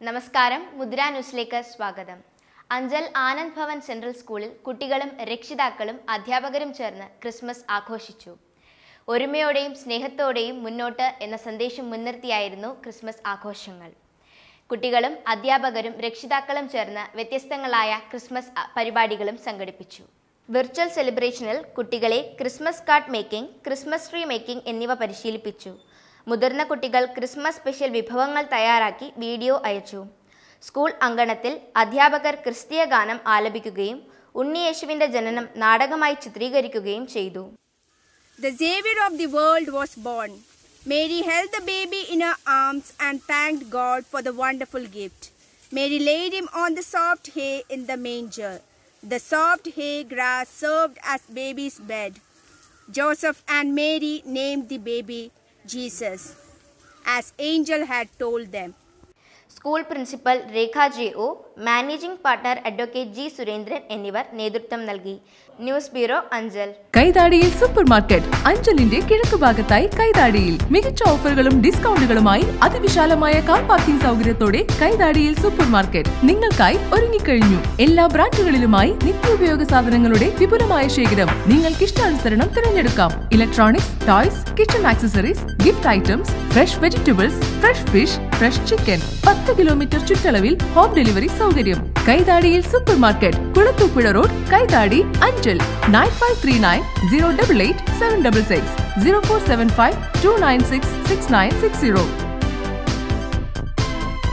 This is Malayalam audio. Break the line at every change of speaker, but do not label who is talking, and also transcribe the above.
നമസ്കാരം മുദ്ര ന്യൂസിലേക്ക് സ്വാഗതം അഞ്ചൽ ആനന്ദ് ഭവൻ സെൻട്രൽ സ്കൂളിൽ കുട്ടികളും രക്ഷിതാക്കളും അധ്യാപകരും ചേർന്ന് ക്രിസ്മസ് ആഘോഷിച്ചു ഒരുമയോടെയും സ്നേഹത്തോടെയും മുന്നോട്ട് എന്ന സന്ദേശം മുൻനിർത്തിയായിരുന്നു ക്രിസ്മസ് ആഘോഷങ്ങൾ കുട്ടികളും അധ്യാപകരും രക്ഷിതാക്കളും ചേർന്ന് വ്യത്യസ്തങ്ങളായ ക്രിസ്മസ് അ- പരിപാടികളും സംഘടിപ്പിച്ചു വിർച്വൽ സെലിബ്രേഷനിൽ കുട്ടികളെ Christmas card making Christmas tree making എന്നിവ പരിശീലിപ്പിച്ചു മുതിർന്ന കുട്ടികൾ ക്രിസ്മസ് സ്പെഷ്യൽ വിഭവങ്ങൾ തയ്യാറാക്കി വീഡിയോ അയച്ചു സ്കൂൾ അങ്കണത്തിൽ അധ്യാപകർ ക്രിസ്തീയ ഗാനം ആലപിക്കുകയും ഉണ്ണിയേശുവിന്റെ ജനനം നാടകമായി ചിത്രീകരിക്കുകയും ചെയ്തു
The Savior of the world was born. Mary held the baby in her arms and thanked God for the wonderful gift. Mary laid him on the soft hay in the manger. The soft hay grass served as baby's bed. Joseph and Mary named the baby Jesus, as angel had told them.
School principal Rekha J O managing partner advocate G Surendran എന്നിവർ നേതൃത്വം നൽകി ന്യൂസ് ബ്യൂറോ അഞ്ചൽ
കൈതാടിയിൽ സൂപ്പർ മാർക്കറ്റ് അഞ്ചലിന്റെ കിഴക്ക് ഭാഗത്തായി കൈതാടിയിൽ മികച്ച ഓഫറുകളും ഡിസ്കൗണ്ടുകളുമായി അതിവിശാലമായ കാർ പാർക്കിംഗ് സൗകര്യത്തോടെ കൈതാടിയിൽ സൂപ്പർ മാർക്കറ്റ് നിങ്ങൾക്കായി ഒരുങ്ങിക്കഴിഞ്ഞു എല്ലാ ബ്രാൻഡുകളിലുമായി നിത്യോപയോഗ സാധനങ്ങളുടെ വിപുലമായ ശേഖരം നിങ്ങൾക്ക് ഇഷ്ടാനുസരണം തിരഞ്ഞെടുക്കാം electronics toys kitchen accessories gift items fresh vegetables fresh fish fresh chicken പത്ത് കിലോമീറ്റർ ചുറ്റളവിൽ ഹോം ഡെലിവറി സൗകര്യം കൈതാടിയിൽ super market Kulathupuzha road Kaithadi Anchal nine five three nine zero double eight seven double six zero four seven five two nine six six nine six zero